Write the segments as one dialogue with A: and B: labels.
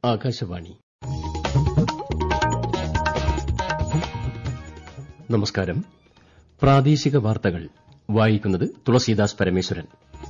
A: ആകാശവാണി നമസ്കാരം പ്രാദേശിക വാർത്തകൾ വായിക്കുന്നത് തുളസീദാസ് പരമേശ്വരൻ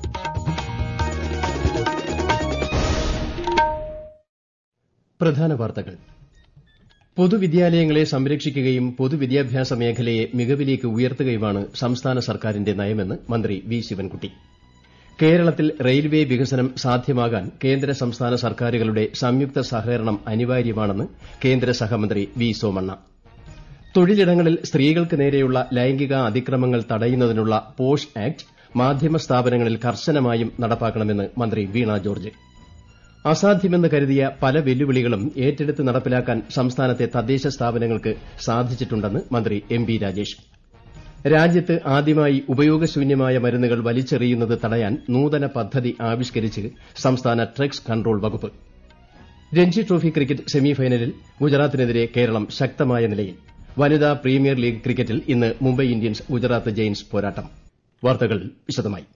A: പ്രധാന വാർത്തകൾ പൊതുവിദ്യാലയങ്ങളെ സംരക്ഷിക്കുകയും പൊതുവിദ്യാഭ്യാസ മേഖലയെ മികവിലേക്ക് ഉയർത്തുകയുമാണ് സംസ്ഥാന സർക്കാരിന്റെ നയമെന്ന് മന്ത്രി വി ശിവൻകുട്ടി കേരളത്തിൽ റെയിൽവേ വികസനം സാധ്യമാകാൻ കേന്ദ്ര സംസ്ഥാന സർക്കാരുകളുടെ സംയുക്ത സഹകരണം അനിവാര്യമാണെന്ന് കേന്ദ്ര സഹമന്ത്രി വി സോമണ്ണ തൊഴിലിടങ്ങളിൽ സ്ത്രീകൾക്ക് നേരെയുള്ള ലൈംഗിക അതിക്രമങ്ങൾ തടയുന്നതിനുള്ള പോഷ് ആക്ട് മാധ്യമ സ്ഥാപനങ്ങളിൽ കർശനമായും നടപ്പാക്കണമെന്ന് മന്ത്രി വീണ ജോർജ് അസാധ്യമെന്ന് കരുതിയ പല വെല്ലുവിളികളും ഏറ്റെടുത്ത് നടപ്പിലാക്കാൻ സംസ്ഥാനത്തെ തദ്ദേശ സ്ഥാപനങ്ങൾക്ക് സാധിച്ചിട്ടുണ്ടെന്ന് മന്ത്രി എം ബി രാജേഷ് രാജ്യത്ത് ആദ്യമായി ഉപയോഗശൂന്യമായ മരുന്നുകൾ വലിച്ചെറിയുന്നത് തടയാൻ നൂതന പദ്ധതി ആവിഷ്കരിച്ച് സംസ്ഥാന ഡ്രഗ്സ് കൺട്രോൾ വകുപ്പ് രഞ്ജി ട്രോഫി ക്രിക്കറ്റ് സെമിഫൈനലിൽ ഗുജറാത്തിനെതിരെ കേരളം ശക്തമായ നിലയിൽ വനിതാ പ്രീമിയർ ലീഗ് ക്രിക്കറ്റിൽ ഇന്ന് മുംബൈ ഇന്ത്യൻസ് ഗുജറാത്ത് ജയന്റ്സ് പോരാട്ടം വാർത്തകൾ വിശദമായി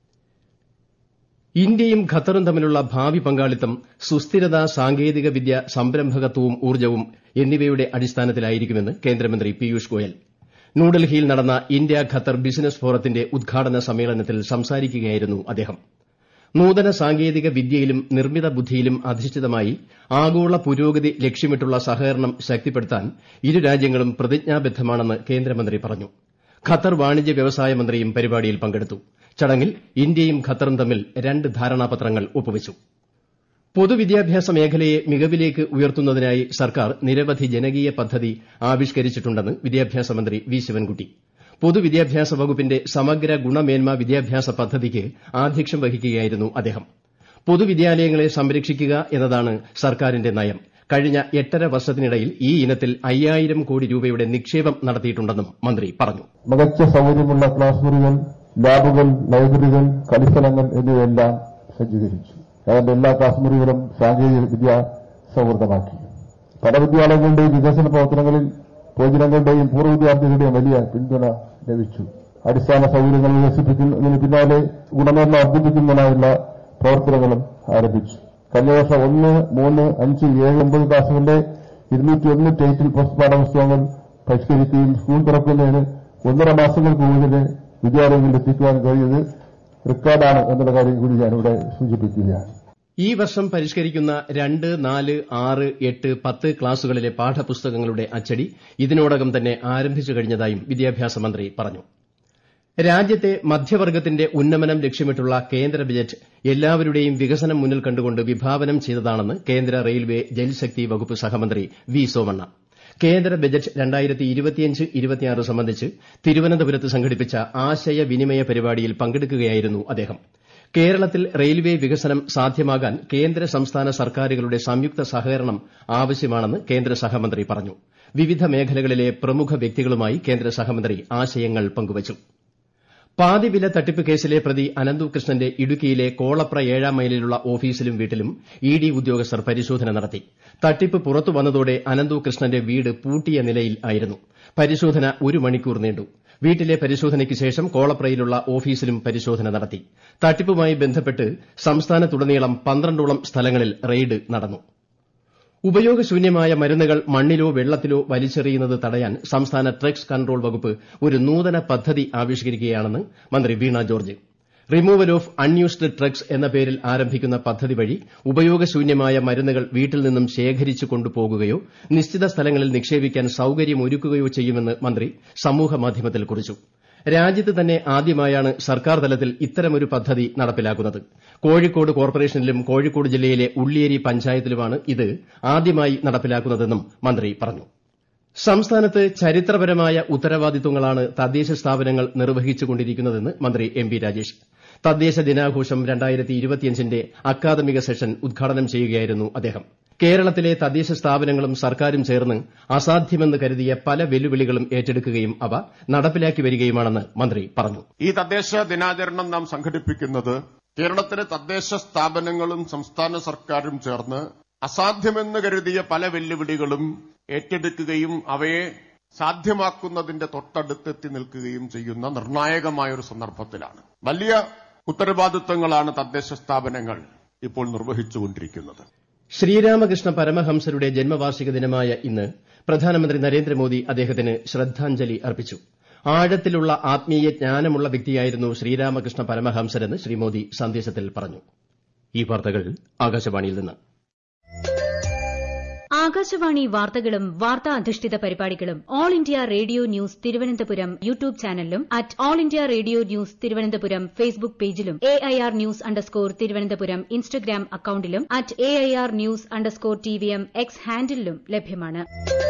A: ഇന്ത്യയും ഖത്തറും തമ്മിലുള്ള ഭാവി പങ്കാളിത്തം സുസ്ഥിരത സാങ്കേതിക വിദ്യ സംരംഭകത്വവും ഊർജ്ജവും എന്നിവയുടെ അടിസ്ഥാനത്തിലായിരിക്കുമെന്ന് കേന്ദ്രമന്ത്രി പീയൂഷ് ഗോയൽ ന്യൂഡൽഹിയിൽ നടന്ന ഇന്ത്യ ഖത്തർ ബിസിനസ് ഫോറത്തിന്റെ ഉദ്ഘാടന സമ്മേളനത്തിൽ സംസാരിക്കുകയായിരുന്നു അദ്ദേഹം നൂതന സാങ്കേതിക വിദ്യയിലും നിർമ്മിത ബുദ്ധിയിലും അധിഷ്ഠിതമായി ആഗോള പുരോഗതി ലക്ഷ്യമിട്ടുള്ള സഹകരണം ശക്തിപ്പെടുത്താൻ ഇരു രാജ്യങ്ങളും പ്രതിജ്ഞാബദ്ധമാണെന്ന് കേന്ദ്രമന്ത്രി പറഞ്ഞു ഖത്തർ വാണിജ്യ വ്യവസായ മന്ത്രിയും പരിപാടിയിൽ പങ്കെടുത്തു ചടങ്ങിൽ ഇന്ത്യയും ഖത്തറും തമ്മിൽ രണ്ട് ധാരണാപത്രങ്ങൾ ഒപ്പുവച്ചു പൊതുവിദ്യാഭ്യാസ മേഖലയെ മികവിലേക്ക് ഉയർത്തുന്നതിനായി സർക്കാർ നിരവധി ജനകീയ പദ്ധതി ആവിഷ്കരിച്ചിട്ടുണ്ടെന്ന് വിദ്യാഭ്യാസ മന്ത്രി വി ശിവൻകുട്ടി പൊതുവിദ്യാഭ്യാസ വകുപ്പിന്റെ സമഗ്ര ഗുണമേന്മ വിദ്യാഭ്യാസ പദ്ധതിക്ക് ആധ്യക്ഷം വഹിക്കുകയായിരുന്നു അദ്ദേഹം പൊതുവിദ്യാലയങ്ങളെ സംരക്ഷിക്കുക എന്നതാണ് സർക്കാരിന്റെ നയം കഴിഞ്ഞ എട്ടര വർഷത്തിനിടയിൽ ഈ ഇനത്തിൽ അയ്യായിരം കോടി രൂപയുടെ നിക്ഷേപം നടത്തിയിട്ടുണ്ടെന്നും മന്ത്രി പറഞ്ഞു
B: മികച്ച സൌകര്യമുള്ള ക്ലാസ് മുറികൾ ലാബുകൾ ലൈബ്രറികൾ കളിസ്ഥലങ്ങൾ എന്നിവയെല്ലാം സജ്ജീകരിച്ചു അതിന്റെ എല്ലാ ക്ലാസ് മുറികളും സാങ്കേതിക വിദ്യ സൗഹൃദമാക്കി പല വിദ്യാലയങ്ങളുടെയും വികസന പ്രവർത്തനങ്ങളിൽ പൊതുജനങ്ങളുടെയും പൂർവ്വ വിദ്യാർത്ഥികളുടെയും വലിയ പിന്തുണ ലഭിച്ചു അടിസ്ഥാന സൌകര്യങ്ങൾ വികസിപ്പിക്കുന്നതിന് പിന്നാലെ ഗുണമേന്മ വർദ്ധിപ്പിക്കുന്നതിനായുള്ള പ്രവർത്തനങ്ങളും ആരംഭിച്ചു കഴിഞ്ഞ വർഷം ഒന്ന് മൂന്ന് അഞ്ച് ഏഴ് ഒമ്പത് ക്ലാസുകളിലെ ഇരുന്നൂറ്റി ഒന്ന് ടൈറ്റിൽ പാഠപുസ്തകങ്ങൾ പരിഷ്കരിക്കുകയും സ്കൂൾ തുറക്കുന്നതിന് ഒന്നര മാസങ്ങൾക്ക് കൂടുതൽ വിദ്യാലയങ്ങളിൽ എത്തിക്കുവാൻ കഴിയുന്നത് റെക്കോർഡാണ് എന്നുള്ള കാര്യം കൂടി ഞാനിവിടെ സൂചിപ്പിക്കുകയാണ്
A: ഈ വർഷം പരിഷ്കരിക്കുന്ന രണ്ട് നാല് ആറ് എട്ട് പത്ത് ക്ലാസുകളിലെ പാഠപുസ്തകങ്ങളുടെ അച്ചടി ഇതിനോടകം തന്നെ ആരംഭിച്ചു കഴിഞ്ഞതായും വിദ്യാഭ്യാസ മന്ത്രി പറഞ്ഞു രാജ്യത്തെ മധ്യവർഗ്ഗത്തിന്റെ ഉന്നമനം ലക്ഷ്യമിട്ടുള്ള കേന്ദ്ര ബജറ്റ് എല്ലാവരുടെയും വികസനം മുന്നിൽ കണ്ടുകൊണ്ട് വിഭാവനം ചെയ്തതാണെന്ന് കേന്ദ്ര റെയിൽവേ ജൽശക്തി വകുപ്പ് സഹമന്ത്രി വി സോമണ്ണ കേന്ദ്ര ബജറ്റ് സംബന്ധിച്ച് തിരുവനന്തപുരത്ത് സംഘടിപ്പിച്ച ആശയവിനിമയ പരിപാടിയിൽ പങ്കെടുക്കുകയായിരുന്നു അദ്ദേഹം കേരളത്തിൽ റെയിൽവേ വികസനം സാധ്യമാകാൻ കേന്ദ്ര സംസ്ഥാന സർക്കാരുകളുടെ സംയുക്ത സഹകരണം ആവശ്യമാണെന്ന് കേന്ദ്ര സഹമന്ത്രി പറഞ്ഞു വിവിധ മേഖലകളിലെ പ്രമുഖ വ്യക്തികളുമായി കേന്ദ്ര സഹമന്ത്രി ആശയങ്ങൾ പങ്കുവച്ചു പാതിവില തട്ടിപ്പ് കേസിലെ പ്രതി അനന്തു കൃഷ്ണന്റെ ഇടുക്കിയിലെ കോളപ്ര ഏഴാം മൈലിലുള്ള ഓഫീസിലും വീട്ടിലും ഇ ഡി ഉദ്യോഗസ്ഥർ പരിശോധന നടത്തി തട്ടിപ്പ് പുറത്തു വന്നതോടെ അനന്തു കൃഷ്ണന്റെ വീട് പൂട്ടിയ നിലയിൽ ആയിരുന്നു പരിശോധന ഒരു മണിക്കൂർ നീണ്ടു വീട്ടിലെ പരിശോധനയ്ക്ക് ശേഷം കോളപ്രയിലുള്ള ഓഫീസിലും പരിശോധന നടത്തി തട്ടിപ്പുമായി ബന്ധപ്പെട്ട് സംസ്ഥാനത്തുടനീളം പന്ത്രണ്ടോളം സ്ഥലങ്ങളിൽ റെയ്ഡ് നടന്നു ഉപയോഗശൂന്യമായ മരുന്നുകൾ മണ്ണിലോ വെള്ളത്തിലോ വലിച്ചെറിയുന്നത് തടയാൻ സംസ്ഥാന ഡ്രഗ്സ് കൺട്രോൾ വകുപ്പ് ഒരു നൂതന പദ്ധതി ആവിഷ്കരിക്കുകയാണെന്ന് മന്ത്രി Veena George removal of unused drugs എന്ന പേരിൽ ആരംഭിക്കുന്ന പദ്ധതി വഴി ഉപയോഗശൂന്യമായ മരുന്നുകൾ വീട്ടിൽ നിന്നും ശേഖരിച്ചു കൊണ്ടുപോകുകയോ നിശ്ചിത സ്ഥലങ്ങളിൽ നിക്ഷേപിക്കാൻ സൌകര്യമൊരുക്കുകയോ ചെയ്യുമെന്ന് മന്ത്രി സമൂഹമാധ്യമത്തിൽ കുറിച്ചു രാജ്യത്ത് തന്നെ ആദ്യമായാണ് സർക്കാർ തലത്തിൽ ഇത്തരമൊരു പദ്ധതി നടപ്പിലാക്കുന്നത് കോഴിക്കോട് കോർപ്പറേഷനിലും കോഴിക്കോട് ജില്ലയിലെ ഉള്ളിയേരി പഞ്ചായത്തിലുമാണ് ഇത് ആദ്യമായി നടപ്പിലാക്കുന്നതെന്നും മന്ത്രി പറഞ്ഞു സംസ്ഥാനത്ത് ചരിത്രപരമായ ഉത്തരവാദിത്വങ്ങളാണ് തദ്ദേശ സ്ഥാപനങ്ങൾ നിർവഹിച്ചുകൊണ്ടിരിക്കുന്നതെന്ന് മന്ത്രി എം പി രാജേഷ് തദ്ദേശ ദിനാഘോഷം ന്റെ അക്കാദമിക സെഷൻ ഉദ്ഘാടനം ചെയ്യുകയായിരുന്നു അദ്ദേഹം കേരളത്തിലെ തദ്ദേശ സ്ഥാപനങ്ങളും സർക്കാരും ചേർന്ന് അസാധ്യമെന്ന് കരുതിയ പല വെല്ലുവിളികളും ഏറ്റെടുക്കുകയും അവ നടപ്പിലാക്കി വരികയുമാണെന്ന് മന്ത്രി പറഞ്ഞു
C: ഈ തദ്ദേശ ദിനാചരണം നാം സംഘടിപ്പിക്കുന്നത് കേരളത്തിലെ തദ്ദേശ സ്ഥാപനങ്ങളും സംസ്ഥാന സർക്കാരും ചേർന്ന് അസാധ്യമെന്ന് കരുതിയ പല വെല്ലുവിളികളും ഏറ്റെടുക്കുകയും അവയെ സാധ്യമാക്കുന്നതിന്റെ തൊട്ടടുത്തെത്തി നിൽക്കുകയും ചെയ്യുന്ന നിർണായകമായ ഒരു സന്ദർഭത്തിലാണ് വലിയ ഉത്തരവാദിത്വങ്ങളാണ് തദ്ദേശ സ്ഥാപനങ്ങൾ ഇപ്പോൾ നിർവഹിച്ചുകൊണ്ടിരിക്കുന്നത്
A: ശ്രീരാമകൃഷ്ണ പരമഹംസരുടെ ജന്മവാർഷിക ദിനമായ ഇന്ന് പ്രധാനമന്ത്രി നരേന്ദ്രമോദി അദ്ദേഹത്തിന് ശ്രദ്ധാഞ്ജലി അർപ്പിച്ചു ആഴത്തിലുള്ള ആത്മീയ ജ്ഞാനമുള്ള വ്യക്തിയായിരുന്നു ശ്രീരാമകൃഷ്ണ പരമഹംസരെന്ന് ശ്രീ മോദി സന്ദേശത്തിൽ പറഞ്ഞു ഈ വാർത്തകൾ ആകാശവാണിയിൽ നിന്ന്
D: ആകാശവാണി വാർത്തകളും വാർത്താ അധിഷ്ഠിത പരിപാടികളും All India Radio news Thiruvananthapuram YouTube ചാനലിലും at All India Radio news Thiruvananthapuram Facebook പേജിലും A I R news underscore Thiruvananthapuram Instagram അക്കൌണ്ടിലും at A I R news underscore T V M X ഹാൻഡിലും ലഭ്യമാണ്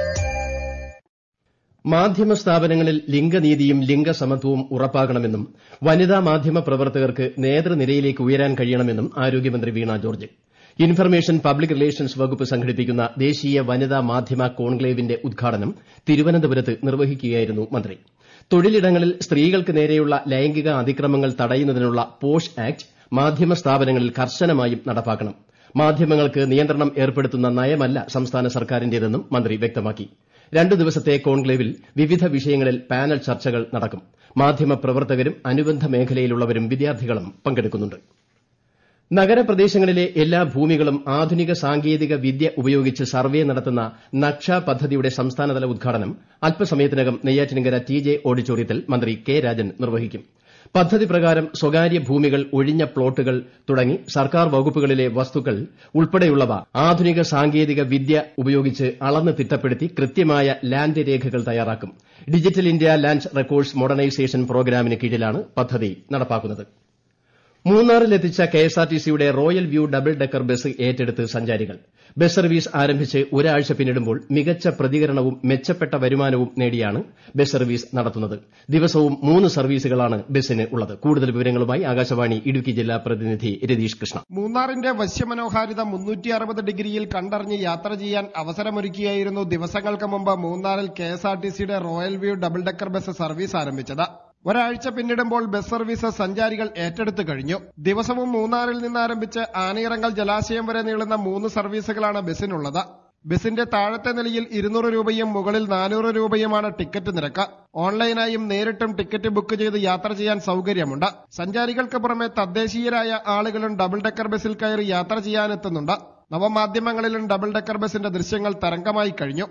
A: മാധ്യമ സ്ഥാപനങ്ങളിൽ ലിംഗനീതിയും ലിംഗസമത്വവും ഉറപ്പാക്കണമെന്നും വനിതാ മാധ്യമ പ്രവർത്തകർക്ക് നേതൃനിരയിലേക്ക് ഉയരാൻ കഴിയണമെന്നും ആരോഗ്യമന്ത്രി Veena George information public relations വകുപ്പ് സംഘടിപ്പിക്കുന്ന ദേശീയ വനിതാ മാധ്യമ കോൺക്ലേവിന്റെ ഉദ്ഘാടനം തിരുവനന്തപുരത്ത് നിർവഹിക്കുകയായിരുന്നു മന്ത്രി തൊഴിലിടങ്ങളിൽ സ്ത്രീകൾക്ക് നേരെയുള്ള ലൈംഗിക അതിക്രമങ്ങൾ തടയുന്നതിനുള്ള പോഷ് ആക്ട് മാധ്യമ സ്ഥാപനങ്ങളിൽ കർശനമായും നടപ്പാക്കണം മാധ്യമങ്ങൾക്ക് നിയന്ത്രണം ഏർപ്പെടുത്തുന്ന നയമല്ല സംസ്ഥാന സർക്കാരിന്റേതെന്നും മന്ത്രി വ്യക്തമാക്കി രണ്ടു ദിവസത്തെ കോൺക്ലേവിൽ വിവിധ വിഷയങ്ങളിൽ പാനൽ ചർച്ചകൾ നടക്കും മാധ്യമ പ്രവർത്തകരും അനുബന്ധ മേഖലയിലുള്ളവരും വിദ്യാർത്ഥികളും പങ്കെടുക്കുന്നുണ്ട് നഗരപ്രദേശങ്ങളിലെ എല്ലാ ഭൂമികളും ആധുനിക സാങ്കേതിക വിദ്യ ഉപയോഗിച്ച് സർവേ നടത്തുന്ന നക്ഷ പദ്ധതിയുടെ സംസ്ഥാനതല ഉദ്ഘാടനം അല്പസമയത്തിനകം നെയ്യാറ്റിൻകര ടി ജെ ഓഡിറ്റോറിയത്തിൽ മന്ത്രി കെ രാജൻ നിർവഹിക്കും പദ്ധതി പ്രകാരം സ്വകാര്യ ഭൂമികൾ ഒഴിഞ്ഞ പ്ലോട്ടുകൾ തുടങ്ങി സർക്കാർ വകുപ്പുകളിലെ വസ്തുക്കൾ ഉൾപ്പെടെയുള്ളവ ആധുനിക സാങ്കേതിക വിദ്യ ഉപയോഗിച്ച് അളന്ന് തിട്ടപ്പെടുത്തി കൃത്യമായ ലാൻഡ് രേഖകൾ തയ്യാറാക്കും digital India land records modernisation പ്രോഗ്രാമിന് കീഴിലാണ് പദ്ധതി നടപ്പാക്കുന്നത് മൂന്നാറിലെത്തിച്ച കെഎസ്ആർടിസിയുടെ royal view double decker bus ഏറ്റെടുത്ത് സഞ്ചാരികൾ ബസ് സർവീസ് ആരംഭിച്ച് ഒരാഴ്ച പിന്നിടുമ്പോൾ മികച്ച പ്രതികരണവും മെച്ചപ്പെട്ട വരുമാനവും നേടിയാണ് ബസ് സർവീസ് നടത്തുന്നത് ദിവസവും മൂന്ന് സർവീസുകളാണ് ബസ്സിന് ഉള്ളത് കൂടുതൽ വിവരങ്ങളുമായി ആകാശവാണി ഇടുക്കി ജില്ലാ പ്രതിനിധി രതീഷ് കൃഷ്ണ
E: മൂന്നാറിന്റെ വശ്യമനോഹാരിത മുന്നൂറ്റി അറുപത് ഡിഗ്രിയിൽ കണ്ടറിഞ്ഞ് യാത്ര ചെയ്യാൻ അവസരമൊരുക്കിയായിരുന്നു ദിവസങ്ങൾക്ക് മുമ്പ് മൂന്നാറിൽ കെ എസ് ആർ ടി സിയുടെ royal view double decker bus service ആരംഭിച്ചത് ഒരാഴ്ച പിന്നിടുമ്പോൾ ബസ് സർവീസ് സഞ്ചാരികൾ ഏറ്റെടുത്തു കഴിഞ്ഞു ദിവസവും മൂന്നാറിൽ നിന്ന് ആരംഭിച്ച് ആനയിറങ്ങൽ ജലാശയം വരെ നീളുന്ന മൂന്ന് സർവീസുകളാണ് ബസ്സിനുള്ളത് ബസിന്റെ താഴത്തെ നിലയിൽ ഇരുന്നൂറ് രൂപയും മുകളിൽ നാനൂറ് രൂപയുമാണ് ടിക്കറ്റ് നിരക്ക് ഓൺലൈനായും നേരിട്ടും ടിക്കറ്റ് ബുക്ക് ചെയ്ത് യാത്ര ചെയ്യാൻ സൗകര്യമുണ്ട് സഞ്ചാരികൾക്ക് പുറമെ തദ്ദേശീയരായ ആളുകളും ഡബിൾ ഡെക്കർ ബസിൽ കയറി യാത്ര ചെയ്യാനെത്തുന്നുണ്ട് നവമാധ്യമങ്ങളിലും ഡബിൾ ഡെക്കർ ബസിന്റെ ദൃശ്യങ്ങൾ തരംഗമായി കഴിഞ്ഞു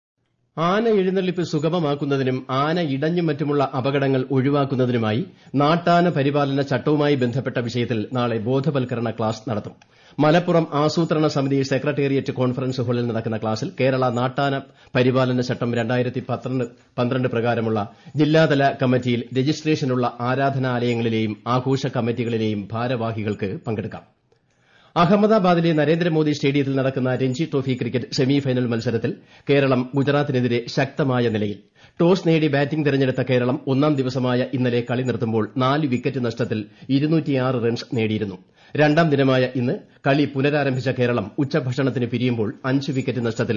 A: ആന എഴുന്നള്ളിപ്പ് സുഗമമാക്കുന്നതിനും ആന ഇടഞ്ഞും മറ്റുമുള്ള അപകടങ്ങൾ ഒഴിവാക്കുന്നതിനുമായി നാട്ടാന പരിപാലന ചട്ടവുമായി ബന്ധപ്പെട്ട വിഷയത്തിൽ നാളെ ബോധവൽക്കരണ ക്ലാസ് നടത്തും മലപ്പുറം ആസൂത്രണ സമിതി സെക്രട്ടേറിയറ്റ് കോൺഫറൻസ് ഹാളിൽ നടക്കുന്ന ക്ലാസിൽ കേരള നാട്ടാന പരിപാലന ചട്ടം രണ്ടായിരത്തി പന്ത്രണ്ട് പ്രകാരമുള്ള ജില്ലാതല കമ്മിറ്റിയിൽ രജിസ്ട്രേഷനുള്ള ആരാധനാലയങ്ങളിലെയും ആഘോഷ കമ്മിറ്റികളിലെയും ഭാരവാഹികൾക്ക് പങ്കെടുക്കാം അഹമ്മദാബാദിലെ നരേന്ദ്രമോദി സ്റ്റേഡിയത്തിൽ നടക്കുന്ന Ranji trophy cricket semi final മത്സരത്തിൽ കേരളം ഗുജറാത്തിനെതിരെ ശക്തമായ നിലയിൽ ടോസ് നേടി ബാറ്റിംഗ് തെരഞ്ഞെടുത്ത കേരളം ഒന്നാം ദിവസമായ ഇന്നലെ കളി നിർത്തുമ്പോൾ നാല് വിക്കറ്റ് നഷ്ടത്തിൽ റൺസ് നേടിയിരുന്നു രണ്ടാം ദിനമായ ഇന്ന് കളി പുനരാരംഭിച്ച കേരളം ഉച്ചഭക്ഷണത്തിന് പിരിയുമ്പോൾ അഞ്ച് വിക്കറ്റ് നഷ്ടത്തിൽ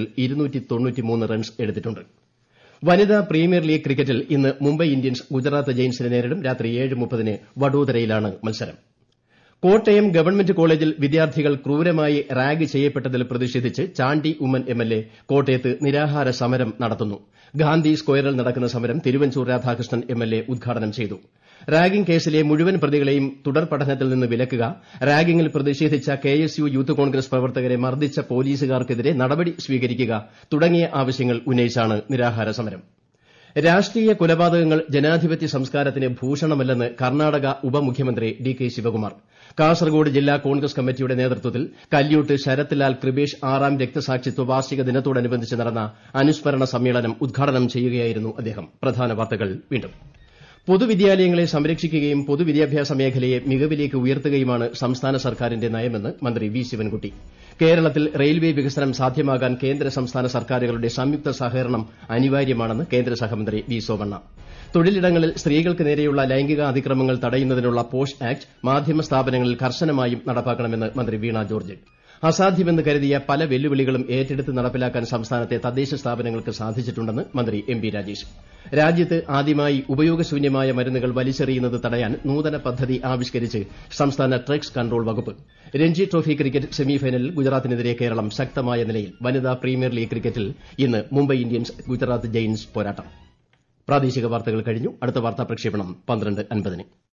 A: റൺസ് എടുത്തിട്ടുണ്ട് വനിതാ പ്രീമിയർ ലീഗ് ക്രിക്കറ്റിൽ ഇന്ന് മുംബൈ ഇന്ത്യൻസ് ഗുജറാത്ത് ജയിൻസിനെ നേരിടും രാത്രി ഏഴ് മുപ്പതിന് വഡോദരയിലാണ് മത്സരം കോട്ടയം ഗവൺമെന്റ് കോളേജിൽ വിദ്യാർത്ഥികൾ ക്രൂരമായി റാഗ് ചെയ്യപ്പെട്ടതിൽ പ്രതിഷേധിച്ച് ചാണ്ടി ഉമ്മൻ എംഎൽഎ കോട്ടയത്ത് നിരാഹാര സമരം നടത്തുന്നു ഗാന്ധി സ്ക്വയറിൽ നടക്കുന്ന സമരം തിരുവഞ്ചൂർ രാധാകൃഷ്ണൻ എംഎൽഎ ഉദ്ഘാടനം ചെയ്തു റാഗിംഗ് കേസിലെ മുഴുവൻ പ്രതികളെയും തുടർ പഠനത്തിൽ നിന്ന് വിലക്കുക റാഗിംഗിൽ പ്രതിഷേധിച്ച കെഎസ്യു യൂത്ത് കോൺഗ്രസ് പ്രവർത്തകരെ മർദ്ദിച്ച പോലീസുകാർക്കെതിരെ നടപടി സ്വീകരിക്കുക തുടങ്ങിയ ആവശ്യങ്ങൾ ഉന്നയിച്ചാണ് നിരാഹാര സമരം രാഷ്ട്രീയ കൊലപാതകങ്ങൾ ജനാധിപത്യ സംസ്കാരത്തിന് ഭൂഷണമല്ലെന്ന് കർണാടക ഉപമുഖ്യമന്ത്രി ഡി കെ ശിവകുമാർ കാസർഗോഡ് ജില്ലാ കോൺഗ്രസ് കമ്മിറ്റിയുടെ നേതൃത്വത്തിൽ കല്യൂട്ട് ശരത്ലാൽ കൃപേഷ് ആറാം രക്തസാക്ഷിത്വ വാർഷിക ദിനത്തോടനുബന്ധിച്ച് നടന്ന അനുസ്മരണ സമ്മേളനം ഉദ്ഘാടനം ചെയ്യുകയായിരുന്നു അദ്ദേഹം പ്രധാന വാർത്തകൾ വീണ്ടും പൊതുവിദ്യാലയങ്ങളെ സംരക്ഷിക്കുകയും പൊതുവിദ്യാഭ്യാസ മേഖലയെ മികവിലേക്ക് ഉയർത്തുകയുമാണ് സംസ്ഥാന സർക്കാരിന്റെ നയമെന്ന് മന്ത്രി വി ശിവൻകുട്ടി കേരളത്തിൽ റെയിൽവേ വികസനം സാധ്യമാകാൻ കേന്ദ്ര സംസ്ഥാന സർക്കാരുകളുടെ സംയുക്ത സഹകരണം അനിവാര്യമാണെന്ന് കേന്ദ്ര സഹമന്ത്രി വി സോമണ്ണ തൊഴിലിടങ്ങളിൽ സ്ത്രീകൾക്ക് നേരെയുള്ള ലൈംഗിക അതിക്രമങ്ങൾ തടയുന്നതിനുള്ള പോഷ് ആക്ട് മാധ്യമ സ്ഥാപനങ്ങളിൽ കർശനമായും നടപ്പാക്കണമെന്ന് മന്ത്രി വീണ ജോർജ് അസാധ്യമെന്ന് കരുതിയ പല വെല്ലുവിളികളും ഏറ്റെടുത്ത് നടപ്പിലാക്കാൻ സംസ്ഥാനത്തെ തദ്ദേശ സ്ഥാപനങ്ങൾക്ക് സാധിച്ചിട്ടുണ്ടെന്ന് മന്ത്രി എം പി രാജേഷ് രാജ്യത്ത് ആദ്യമായി ഉപയോഗശൂന്യമായ മരുന്നുകൾ വലിച്ചെറിയുന്നത് തടയാൻ നൂതന പദ്ധതി ആവിഷ്കരിച്ച് സംസ്ഥാന ഡ്രഗ്സ് കൺട്രോൾ വകുപ്പ് രഞ്ജി ട്രോഫി ക്രിക്കറ്റ് സെമിഫൈനലിൽ ഗുജറാത്തിനെതിരെ കേരളം ശക്തമായ നിലയിൽ വനിതാ പ്രീമിയർ ലീഗ് ക്രിക്കറ്റിൽ ഇന്ന് മുംബൈ ഇന്ത്യൻസ് ഗുജറാത്ത് ജയിൻസ് പോരാട്ടം പ്രാദേശിക വാർത്തകൾ കഴിഞ്ഞു അടുത്ത വാർത്താ പ്രക്ഷേപണം പന്ത്രണ്ട് അൻപതിന്